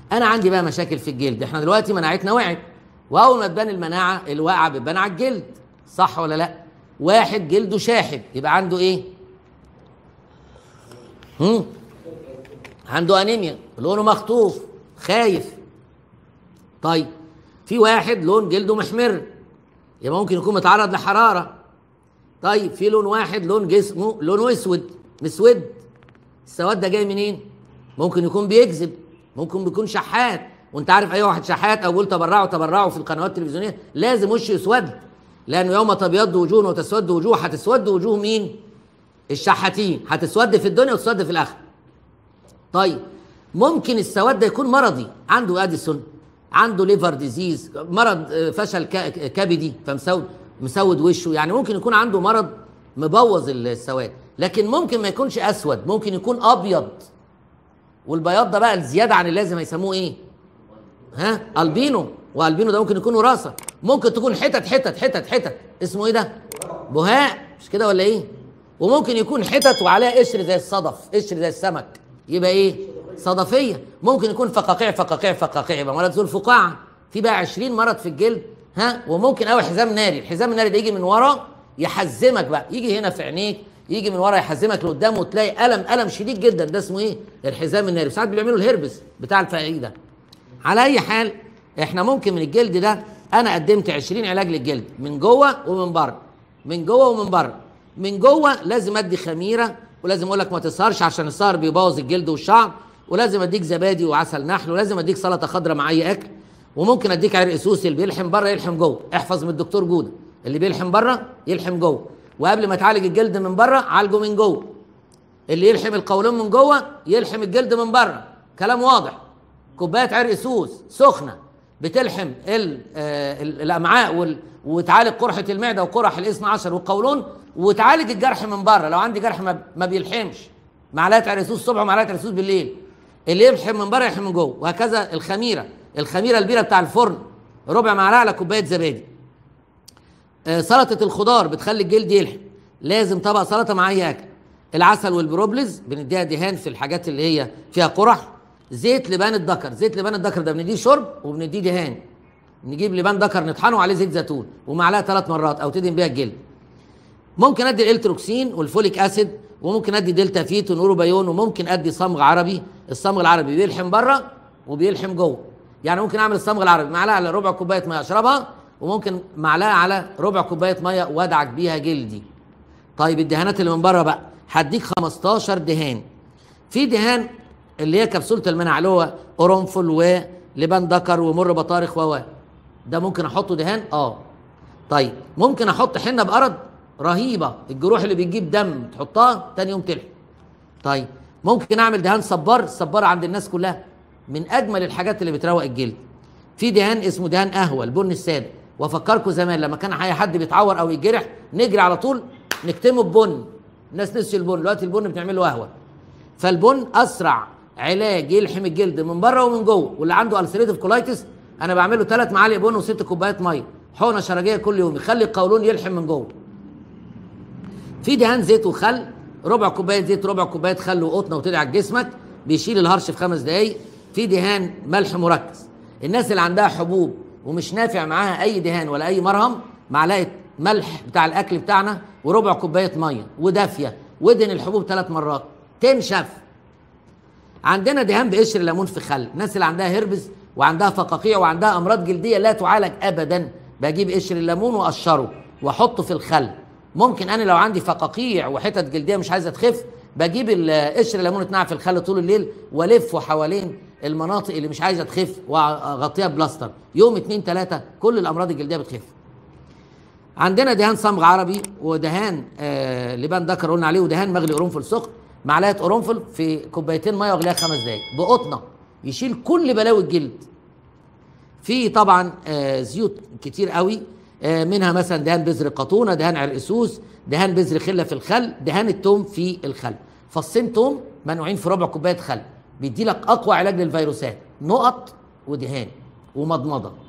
انا عندي بقى مشاكل في الجلد احنا دلوقتي مناعتنا وقعت واول ما تبان المناعه الواقعه بتبان على الجلد صح ولا لا واحد جلده شاحب يبقى عنده ايه هم؟ عنده انيميا لونه مخطوف خايف طيب في واحد لون جلده محمر يبقى ممكن يكون متعرض لحراره طيب في لون واحد لون جسمه لونه اسود مسود السواد ده جاي منين ممكن يكون بيكذب ممكن بيكون شحات وانت عارف اي واحد شحات او بيقول تبرعوا تبرعوا في القنوات التلفزيونيه لازم وشه يسود لانه يوم تبيض وجوه وتسود وجوه هتسود وجوه مين الشحاتين هتسود في الدنيا وتسود في الاخره طيب ممكن السواد ده يكون مرضي عنده اديسون عنده ليفر ديزيز مرض آه، فشل ك- كبدي فمسود مسود وشه يعني ممكن يكون عنده مرض مبوظ السواد لكن ممكن ما يكونش اسود ممكن يكون ابيض والبياض ده بقى الزياده عن اللازم هيسموه ايه ها البينو والبينو ده ممكن يكون وراثه ممكن تكون حتت حتت حتت حتت اسمه ايه ده بهاء مش كده ولا ايه وممكن يكون حتت وعليها قشر زي الصدف قشر زي السمك يبقى ايه صدفيه ممكن يكون فقاقيع فقاقيع فقاقيع يبقى مرض ذو الفقاعه في بقى 20 مرض في الجلد ها وممكن قوي حزام ناري الحزام الناري ده يجي من ورا يحزمك بقى يجي هنا في عينيك يجي من ورا يحزمك لقدام وتلاقي الم الم شديد جدا ده اسمه ايه الحزام الناري ساعات بيعملوا الهربس بتاع الفقاقيع ده على اي حال احنا ممكن من الجلد ده انا قدمت 20 علاج للجلد من جوه ومن بره من جوه ومن بره من جوه لازم ادي خميره ولازم اقول لك ما تسهرش عشان السهر بيبوظ الجلد والشعر ولازم اديك زبادي وعسل نحل ولازم اديك سلطه خضراء مع اي اكل وممكن اديك عرق سوسي اللي بيلحم بره يلحم جوه احفظ من الدكتور جوده اللي بيلحم بره يلحم جوه وقبل ما تعالج الجلد من بره عالجه من جوه اللي يلحم القولون من جوه يلحم الجلد من بره كلام واضح كوبايه عرق سوس سخنه بتلحم ال- آه، ال- الامعاء وال- وتعالج قرحه المعده وقرح الاثنى عشر والقولون وتعالج الجرح من بره لو عندي جرح ما, ما بيلحمش معلقه عرق سوس الصبح ومعلقه عرق سوس بالليل اللي يلحم من بره يلحم من جوه وهكذا الخميره الخميره البيره بتاع الفرن ربع معلقه على كوبايه زبادي آه، سلطه الخضار بتخلي الجلد يلحم لازم طبق سلطه مع اي اكل العسل والبروبلز بنديها دهان في الحاجات اللي هي فيها قرح زيت لبان الذكر زيت لبان الذكر ده بنديه شرب وبنديه دهان نجيب لبان ذكر نطحنه وعليه زيت زيتون ومعلقه ثلاث مرات او تدهن بيها الجلد ممكن ادي الالتروكسين والفوليك اسيد وممكن ادي دلتا فيت ونوروبيون وممكن ادي صمغ عربي الصمغ العربي بيلحم بره وبيلحم جوه يعني ممكن اعمل الصمغ العربي معلقه على ربع كوبايه ميه اشربها وممكن معلقه على ربع كوبايه ميه وادعك بيها جلدي طيب الدهانات اللي من بره بقى هديك 15 دهان في دهان اللي هي كبسوله المناعه اللي هو قرنفل ولبان ذكر ومر بطارخ و ده ممكن احطه دهان اه طيب ممكن احط حنه بقرض رهيبه الجروح اللي بتجيب دم تحطها تاني يوم تلحم طيب ممكن اعمل دهان صبار الصبار عند الناس كلها من اجمل الحاجات اللي بتروق الجلد في دهان اسمه دهان قهوه البن الساده وافكركم زمان لما كان اي حد بيتعور او يتجرح نجري على طول نكتمه ببن الناس نسي البن دلوقتي البن بنعمل له قهوه فالبن اسرع علاج يلحم الجلد من بره ومن جوه واللي عنده السريتيف كولايتس انا بعمل له ثلاث معالق بن وست كوبايات ميه حقنه شرجيه كل يوم يخلي القولون يلحم من جوه في دهان زيت وخل ربع كوبايه زيت ربع كوبايه خل وقطنه وتدعك جسمك بيشيل الهرش في خمس دقايق في دهان ملح مركز الناس اللي عندها حبوب ومش نافع معاها اي دهان ولا اي مرهم معلقه ملح بتاع الاكل بتاعنا وربع كوبايه ميه ودافيه ودهن الحبوب ثلاث مرات تنشف عندنا دهان بقشر الليمون في خل الناس اللي عندها هربس وعندها فقاقيع وعندها امراض جلديه لا تعالج ابدا بجيب قشر الليمون واقشره واحطه في الخل ممكن انا لو عندي فقاقيع وحتت جلديه مش عايزه تخف بجيب ال- قشر الليمون اتنقع في الخل طول الليل والفه حوالين المناطق اللي مش عايزه تخف واغطيها بلاستر يوم اتنين تلاته كل الامراض الجلديه بتخف عندنا دهان صمغ عربي ودهان آه لبان ذكر قلنا عليه ودهان مغلي قرنفل سخن معلقه قرنفل في كوبايتين ميه واغليها خمس دقائق بقطنه يشيل كل بلاوي الجلد في طبعا آه زيوت كتير قوي آه منها مثلا دهان بذر القطونه دهان عرقسوس دهان بذر خله في الخل دهان التوم في الخل فصين توم منقوعين في ربع كوبايه خل بيدي لك اقوى علاج للفيروسات نقط ودهان ومضمضه